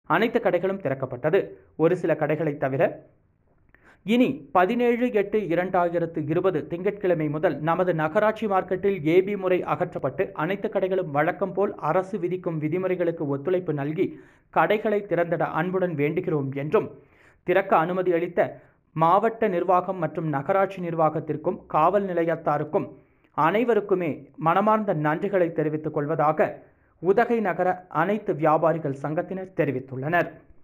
அனைத்து கடைகளும் திறக்கப்பட்டது ஒரு சில கடைகளை தவிர இனி பதினேழு எட்டு இரண்டாயிரத்து இருபது திங்கட்கிழமை முதல் நமது நகராட்சி மார்க்கெட்டில் ஏபி முறை அகற்றப்பட்டு அனைத்து கடைகளும் வழக்கம் போல் அரசு விதிக்கும் விதிமுறைகளுக்கு ஒத்துழைப்பு நல்கி கடைகளை திறந்திட அன்புடன் வேண்டுகிறோம் என்றும் திறக்க அனுமதி அளித்த மாவட்ட நிர்வாகம் மற்றும் நகராட்சி நிர்வாகத்திற்கும் காவல் நிலையத்தாருக்கும் அனைவருக்குமே மனமார்ந்த நன்றிகளை தெரிவித்துக் கொள்வதாக உதகை நகர அனைத்து வியாபாரிகள் சங்கத்தினர் தெரிவித்துள்ளனர்